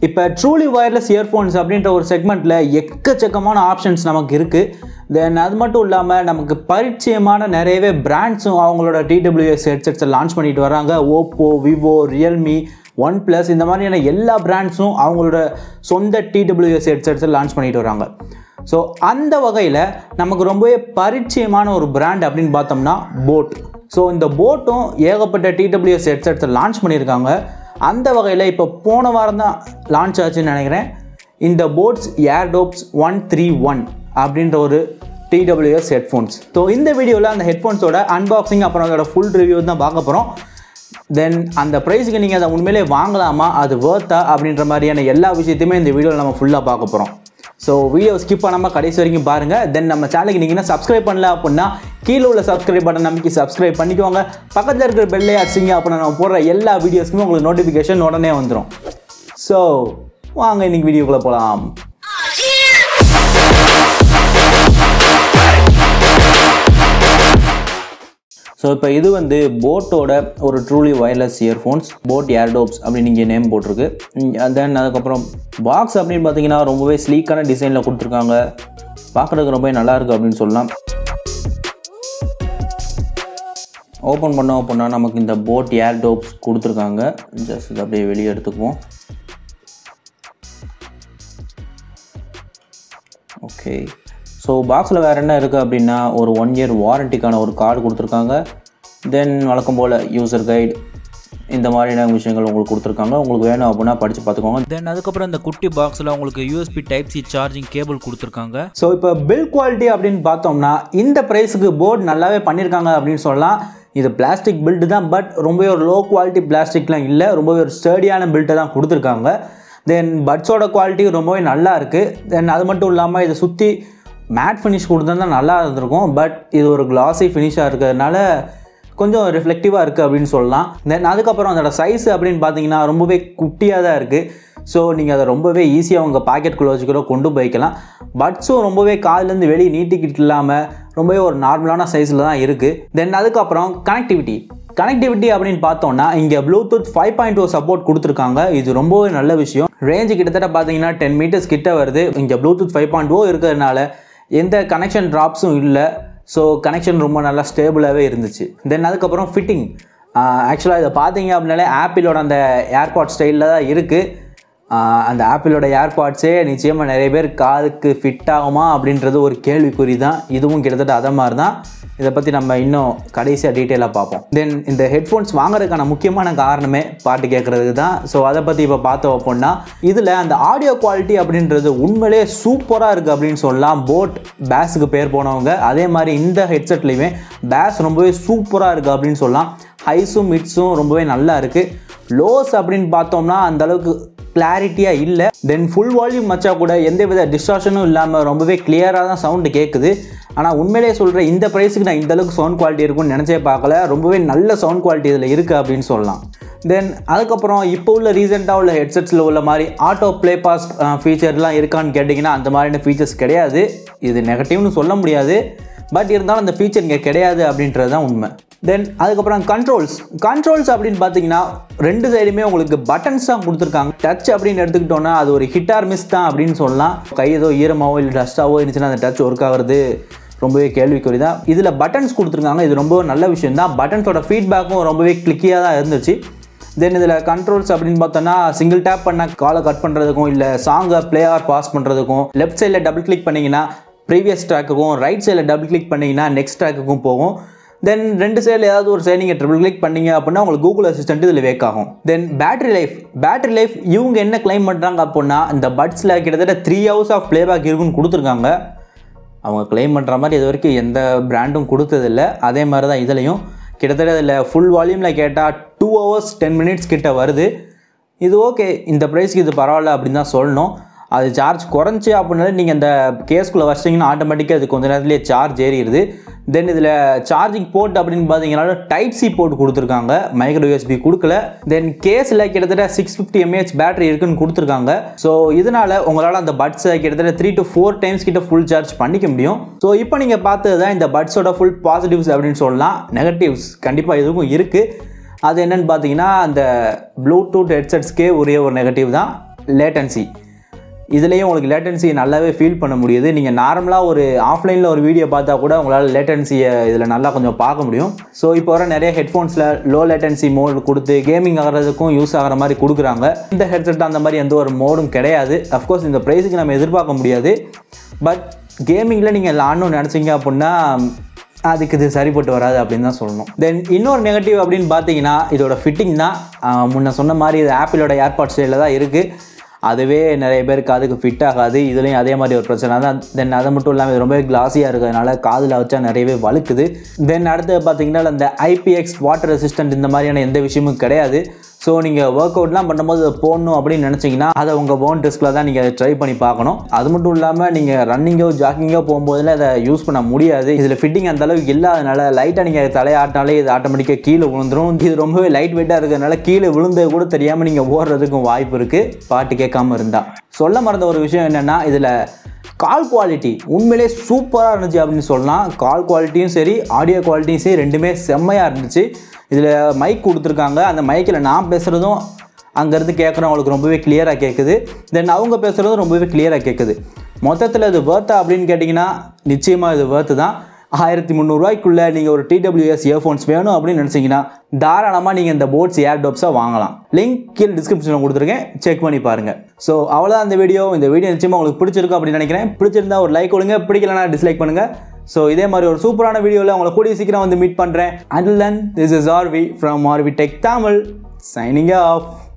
இப்போ truly wireless earphones அப்படின்ற ஒரு செக்மெண்ட்டில் எக்கச்சக்கமான ஆப்ஷன்ஸ் நமக்கு இருக்குது தென் அது மட்டும் இல்லாமல் நமக்கு பரிச்சயமான நிறையவே பிராண்ட்ஸும் அவங்களோட டிடபிள்யூஎஸ் ஹெட்செட்ஸை லான்ச் பண்ணிட்டு வராங்க Oppo Vivo Realme OnePlus இந்த மாதிரியான எல்லா பிராண்ட்ஸும் அவங்களோட சொந்த டிடபிள்யூஎஸ் ஹெட்செட்ஸை லான்ச் பண்ணிட்டு வராங்க ஸோ அந்த வகையில் நமக்கு ரொம்பவே பரிச்சயமான ஒரு பிராண்ட் அப்படின்னு பார்த்தோம்னா போட் ஸோ இந்த போட்டும் ஏகப்பட்ட டிடபிள்யூஎஸ் ஹெட்செட்ஸை லான்ச் பண்ணியிருக்காங்க அந்த வகையில் இப்போ போன வாரம் தான் லான்ச் ஆச்சுன்னு நினைக்கிறேன் இந்த boAt Airdopes one three one அப்படின்ற ஒரு டிடபிள்யூஎஸ் ஹெட்ஃபோன்ஸ் ஸோ இந்த வீடியோவில் அந்த ஹெட்ஃபோன்ஸோட அன்பாக்சிங் அப்புறம் அதோட ஃபுல் ரிவ்யூ தான் பார்க்க போகிறோம் தென் அந்த ப்ரைஸுக்கு நீங்கள் அதை உண்மையிலே வாங்கலாமா அது வேர்த்தா அப்படின்ற மாதிரியான எல்லா விஷயத்தையுமே இந்த வீடியோவில் நம்ம ஃபுல்லாக பார்க்க போகிறோம் ஸோ வீடியோ ஸ்கிப் பண்ணாமல் கடைசி வரைக்கும் பாருங்கள் தென் நம்ம சேனலுக்கு நீங்கள் என்ன சப்ஸ்கிரைப் பண்ணல அப்படின்னா கீழே உள்ள சப்ஸ்கிரைப் பட்டன் நம்பிக்கை சப்ஸ்கிரைப் பண்ணிக்கோங்க பக்கத்தில் இருக்கிற பெல்லே அடிச்சிங்க அப்படின்னா நம்ம போடுற எல்லா வீடியோஸ்க்குமே உங்களுக்கு நோட்டிஃபிகேஷன் உடனே வந்துடும் ஸோ வாங்க இன்னைக்கு வீடியோக்குள்ளே போகலாம் ஸோ இப்போ இது வந்து போட்டோட ஒரு truly wireless earphones boAt Airdopes அப்படின்னு இங்கே நேம் போட்டிருக்கு தென் அதுக்கப்புறம் பாக்ஸ் அப்படின்னு பார்த்தீங்கன்னா ரொம்பவே ஸ்லீக்கான டிசைனில் கொடுத்துருக்காங்க பார்க்குறதுக்கு ரொம்பவே நல்லா இருக்குது அப்படின்னு சொல்லலாம் ஓப்பன் பண்ணோம் அப்படின்னா நமக்கு இந்த போட் ஏர்டோப்ஸ் கொடுத்துருக்காங்க ஜஸ்ட் இதை அப்படியே வெளியே எடுத்துக்குவோம் ஓகே ஸோ பாக்ஸில் வேறு என்ன இருக்குது அப்படின்னா ஒரு ஒன் இயர் வாரண்டிக்கான ஒரு கார்டு கொடுத்துருக்காங்க தென் வழக்கம் போல் யூசர் கைடு இந்த மாதிரியான விஷயங்கள் உங்களுக்கு கொடுத்துருக்காங்க உங்களுக்கு வேணும் அப்படின்னா படித்து பார்த்துக்கோங்க தென் அதுக்கப்புறம் இந்த குட்டி பாக்ஸில் உங்களுக்கு USB type C charging cable கொடுத்துருக்காங்க ஸோ இப்போ பில் குவாலிட்டி அப்படின்னு பார்த்தோம்னா இந்த ப்ரைஸுக்கு போர்டு நல்லாவே பண்ணியிருக்காங்க அப்படின்னு சொல்லலாம் இது பிளாஸ்டிக் பில்டு தான் பட் ரொம்பவே ஒரு லோ குவாலிட்டி பிளாஸ்டிக்லாம் இல்லை ரொம்பவே ஒரு ஸ்டடியான பில்ட்டை தான் கொடுத்துருக்காங்க தென் பட்ஸோட குவாலிட்டி ரொம்பவே நல்லா இருக்குது தென் அது மட்டும் இல்லாமல் இதை சுற்றி மேட் ஃபினிஷ் கொடுத்துருந்தா நல்லா இருந்திருக்கும் பட் இது ஒரு கிளாஸி ஃபினிஷாக இருக்கிறதுனால கொஞ்சம் ரிஃப்ளெக்டிவாக இருக்குது அப்படின்னு சொல்லலாம் தென் அதுக்கப்புறம் அதோட சைஸ் அப்படின்னு பார்த்தீங்கன்னா ரொம்பவே குட்டியாக தான் இருக்குது ஸோ நீங்கள் அதை ரொம்பவே ஈஸியாக உங்கள் பாக்கெட்டுக்குள்ளே வச்சுக்கூட கொண்டு போய்க்கலாம் பட்ஸும் ரொம்பவே காதுலேருந்து வெளியே நீட்டிக்கிட்டு இல்லாமல் ரொம்பவே ஒரு நார்மலான சைஸில் தான் இருக்குது தென் அதுக்கப்புறம் கனெக்டிவிட்டி கனெக்டிவிட்டி அப்படின்னு பார்த்தோம்னா இங்கே Bluetooth five point two support கொடுத்துருக்காங்க இது ரொம்பவே நல்ல விஷயம் ரேஞ்சு கிட்டத்தட்ட பார்த்தீங்கன்னா டென் மீட்டர்ஸ் கிட்ட வருது இங்கே ப்ளூடூத் ஃபைவ் பாயிண்ட் டூ இருக்கிறதுனால எந்த கனெக்ஷன் ட்ராப்ஸும் இல்லை ஸோ கனெக்ஷன் ரொம்ப நல்லா ஸ்டேபிளாகவே இருந்துச்சு தென் அதுக்கப்புறம் ஃபிட்டிங் ஆக்சுவலாக இதை பார்த்தீங்க அப்படின்னாலே ஆப்பிளோட அந்த ஏர்பாட் ஸ்டைலில் தான் இருக்குது அந்த ஆப்பிளோட ஏர்பாட்ஸே நிச்சயமாக நிறைய பேர் காதுக்கு ஃபிட் ஆகுமா அப்படின்றது ஒரு கேள்விக்குறி தான் இதுவும் கிட்டத்தட்ட அதை மாதிரி தான் இதை பற்றி நம்ம இன்னும் கடைசியாக டீட்டெயிலாக பார்ப்போம் தென் இந்த ஹெட்ஃபோன்ஸ் வாங்குறதுக்கான முக்கியமான காரணமே பாட்டு கேட்குறதுக்கு தான் ஸோ அதை பற்றி இப்போ பார்த்தோம் அப்படின்னா இதில் அந்த ஆடியோ குவாலிட்டி அப்படின்றது உண்மையிலே சூப்பராக இருக்குது அப்படின்னு சொல்லலாம் போட் பேஸுக்கு பேர் போனவங்க அதே மாதிரி இந்த ஹெட்செட்லேயுமே பேஸ் ரொம்பவே சூப்பராக இருக்குது அப்படின்னு சொல்லலாம் ஹைஸும் மிட்ஸும் ரொம்பவே நல்லா இருக்குது லோஸ் அப்படின்னு பார்த்தோம்னா அந்த அளவுக்கு கிளாரிட்டியாக இல்லை தென் ஃபுல் வால்யூம் வச்சா கூட எந்த வித டிஸ்டார்ஷனும் இல்லாமல் ரொம்பவே கிளியராக தான் சவுண்டு கேட்குது ஆனால் உண்மையிலேயே சொல்கிறேன் இந்த ப்ரைஸுக்கு நான் இந்த அளவுக்கு சவுண்ட் குவாலிட்டி இருக்கும்னு நினச்சே பார்க்கல ரொம்பவே நல்ல சவுண்ட் குவாலிட்டி இதில் இருக்குது அப்படின்னு சொல்லலாம் தென் அதுக்கப்புறம் இப்போ உள்ள ரீசெண்டாக உள்ள ஹெட்செட்ஸில் உள்ள மாதிரி ஆட்டோ ப்ளே பாஸ் ஃபீச்சர்லாம் இருக்கான்னு கேட்டிங்கன்னா அந்த மாதிரியான ஃபீச்சர்ஸ் கிடையாது இது நெகட்டிவ்னு சொல்ல முடியாது பட் இருந்தாலும் அந்த ஃபீச்சர் இங்கே கிடையாது அப்படின்றது தான் உண்மை தென் அதுக்கப்புறம் கண்ட்ரோல்ஸ் கண்ட்ரோல்ஸ் அப்படின்னு பார்த்தீங்கன்னா ரெண்டு சைடுமே உங்களுக்கு பட்டன்ஸ் தான் கொடுத்துருக்காங்க டச் அப்படின்னு எடுத்துக்கிட்டோன்னா அது ஒரு ஹிட் ஆர் மிஸ் தான் அப்படின்னு சொல்லலாம் கை ஏதோ ஈரமாவோ இல்லை டஸ்ட்டாவோ இருந்துச்சுன்னா அந்த டச் ஒர்க் ஆகிறது ரொம்பவே கேள்விக்குறி தான் இதில் பட்டன்ஸ் கொடுத்துருக்காங்க இது ரொம்ப நல்ல விஷயம் தான் பட்டன்ஸோட ஃபீட்பேக்கும் ரொம்பவே கிளிக்கியாக தான் இருந்துச்சு தென் இதில் கண்ட்ரோல்ஸ் அப்படின்னு பார்த்தோன்னா சிங்கிள் டேப் பண்ணால் காலை கட் பண்ணுறதுக்கும் இல்லை சாங்கை ப்ளே ஆர் பாஸ் பண்ணுறதுக்கும் லெஃப்ட் சைடில் டபுள் கிளிக் பண்ணிங்கன்னா ப்ரீவியஸ் ட்ராக்குக்கும் ரைட் சைடில் டபுள் கிளிக் பண்ணிங்கன்னா நெக்ஸ்ட் ட்ராக்குக்கும் போகும் தென் ரெண்டு சைடில் ஏதாவது ஒரு சைடு நீங்கள் ட்ரிபிள் கிளிக் பண்ணீங்க அப்படின்னா உங்களுக்கு கூகுள் அசிஸ்டன்ட் இதில் வேக் ஆகும் then battery life battery life இவங்க என்ன கிளைம் பண்ணுறாங்க அப்படின்னா இந்த பட்ஸில் கிட்டத்தட்ட த்ரீ ஹவர்ஸ் ஆஃப் ப்ளேபேக் இருக்குன்னு கொடுத்துருக்காங்க அவங்க கிளைம் பண்ணுற மாதிரி இது வரைக்கும் எந்த பிராண்டும் கொடுத்ததில்ல அதே மாதிரி தான் இதுலேயும் கிட்டத்தட்ட இதில் ஃபுல் வால்யூமில் கேட்டால் டூ ஹவர்ஸ் டென் மினிட்ஸ் கிட்ட வருது இது ஓகே இந்த ப்ரைஸ்க்கு இது பரவாயில்ல அப்படின்னு தான் சொல்லணும் அது சார்ஜ் குறைஞ்சி அப்படின்னாலே நீங்கள் இந்த கேஸ்குள்ளே வச்சிட்டிங்கன்னா ஆட்டோமேட்டிக்காக அது கொஞ்ச நேரத்துலேயே சார்ஜ் ஏறிடுது தென் இதில் சார்ஜிங் போர்ட் அப்படின்னு பார்த்தீங்கன்னா டைப் சி போர்ட் கொடுத்துருக்காங்க மைக்ரோ யூஎஸ்பி கொடுக்கல தென் கேஸில் கிட்டத்தட்ட சிக்ஸ் ஃபிஃப்டி எம்ஏஹெச் பேட்டரி இருக்குன்னு கொடுத்துருக்காங்க ஸோ இதனால் உங்களால் அந்த பட்ஸை கிட்டத்தட்ட த்ரீ டு ஃபோர் டைம்ஸ் கிட்ட ஃபுல் சார்ஜ் பண்ணிக்க முடியும் ஸோ இப்போ நீங்கள் பார்த்தது தான் இந்த பட்ஸோட ஃபுல் பாசிட்டிவ்ஸ் அப்படின்னு சொல்லலாம் நெகட்டிவ்ஸ் கண்டிப்பாக எதுவும் இருக்குது அது என்னன்னு பார்த்தீங்கன்னா அந்த ப்ளூடூத் ஹெட்செட்ஸ்க்கே ஒரே ஒரு நெகட்டிவ் தான் லேட்டன்சி இதுலேயும் உங்களுக்கு லேட்டன்சியை நல்லாவே ஃபீல் பண்ண முடியுது நீங்கள் நார்மலாக ஒரு ஆஃப்லைனில் ஒரு வீடியோ பார்த்தா கூட உங்களால் லேட்டன்சியை இதில் நல்லா கொஞ்சம் பார்க்க முடியும் ஸோ இப்போ வர நிறைய ஹெட்ஃபோன்ஸில் லோ லேட்டன்சி மோடு கொடுத்து கேமிங் ஆகிறதுக்கும் யூஸ் ஆகிற மாதிரி கொடுக்குறாங்க இந்த ஹெட்செட் அந்த மாதிரி எந்த ஒரு மோடும் கிடையாது அஃப்கோர்ஸ் இந்த ப்ரைஸுக்கு நம்ம எதிர்பார்க்க முடியாது பட் கேமிங்கில் நீங்கள் விளாடணும்னு நினச்சிங்க அப்படின்னா அதுக்கு இது சரிப்பட்டு வராது அப்படின்னு தான் சொல்லணும் தென் இன்னொரு நெகட்டிவ் அப்படின்னு பார்த்தீங்கன்னா இதோட ஃபிட்டிங் தான் ஆஹ் முன்ன சொன்ன மாதிரி இது ஆப்பிளோட ஏர்பாட் ஸ்டைலில் தான் இருக்குது அதுவே நிறைய பேருக்கு அதுக்கு ஃபிட் ஆகாது இதுலேயும் அதே மாதிரி ஒரு பிரச்சனை தான் தென் அது மட்டும் இல்லாமல் இது ரொம்பவே கிளாஸியாக இருக்கிறதுனால காதில் வச்சா நிறையவே வழுக்குது தென் அடுத்து பார்த்தீங்கன்னா அந்த ஐபிஎக்ஸ் வாட்டர் ரெசிஸ்டன்ட் இந்த மாதிரியான எந்த விஷயமும் கிடையாது ஸோ நீங்கள் ஒர்க் அவுட்லாம் பண்ணும்போது அதை போடணும் அப்படின்னு நினச்சிங்கன்னா அதை உங்கள் போன் டிஸ்கில் தான் நீங்கள் ட்ரை பண்ணி பார்க்கணும் அது மட்டும் இல்லாமல் நீங்கள் ரன்னிங்கோ ஜாக்கிங்கோ போகும்போதில் அதை யூஸ் பண்ண முடியாது இதில் ஃபிட்டிங் அந்த அளவுக்கு இல்லாதனால லைட்டாக நீங்கள் தலையாட்டினாலே இது ஆட்டோமேட்டிக்காக கீழே விழுந்துரும் இது ரொம்பவே லைட் வெயிட்டாக இருக்கிறதுனால கீழே விழுந்தது கூட தெரியாமல் நீங்கள் ஓடுறதுக்கும் வாய்ப்பு இருக்குது பாட்டு கேட்காம இருந்தால் சொல்ல மறந்த ஒரு விஷயம் என்னென்னா இதில் கால் குவாலிட்டி உண்மையிலே சூப்பராக இருந்துச்சு அப்படின்னு சொல்லலாம் கால் குவாலிட்டியும் சரி ஆடியோ குவாலிட்டியும் சரி ரெண்டுமே செம்மையாக இருந்துச்சு இதில் மைக் கொடுத்துருக்காங்க அந்த மைக்கில் நான் பேசுகிறதும் அங்கேருந்து கேட்குறவங்களுக்கு ரொம்பவே கிளியராக கேட்குது தென் அவங்க பேசுகிறதும் ரொம்பவே கிளியராக கேட்குது மொத்தத்தில் இது வேர்த்தா அப்படின்னு கேட்டிங்கன்னா நிச்சயமாக இது வேர்த்து தான் ஆயிரத்தி முந்நூறுரூவாய்க்குள்ளே நீங்கள் ஒரு டிடபிள்யூஎஸ் இயர்ஃபோன்ஸ் வேணும் அப்படின்னு நினச்சிங்கன்னா தாராளமாக நீங்கள் இந்த போட்ஸ் ஏர் டோப்ஸாக வாங்கலாம் லிங்க் கீழே டிஸ்கிரிப்ஷனில் கொடுத்துருக்கேன் செக் பண்ணி பாருங்கள் ஸோ அவ்வளோதான் இந்த வீடியோ இந்த வீடியோ நிச்சயமாக உங்களுக்கு பிடிச்சிருக்கும் அப்படின்னு நினைக்கிறேன் பிடிச்சிருந்தா ஒரு லைக் கொடுங்க பிடிக்கலனா டிஸ்லைக் பண்ணுங்கள் ஸோ இதே மாதிரி ஒரு சூப்பரான வீடியோவில் உங்களை கூடிய சீக்கிரம் வந்து மீட் பண்ணுறேன் and then this is RV from RV tech Tamil signing of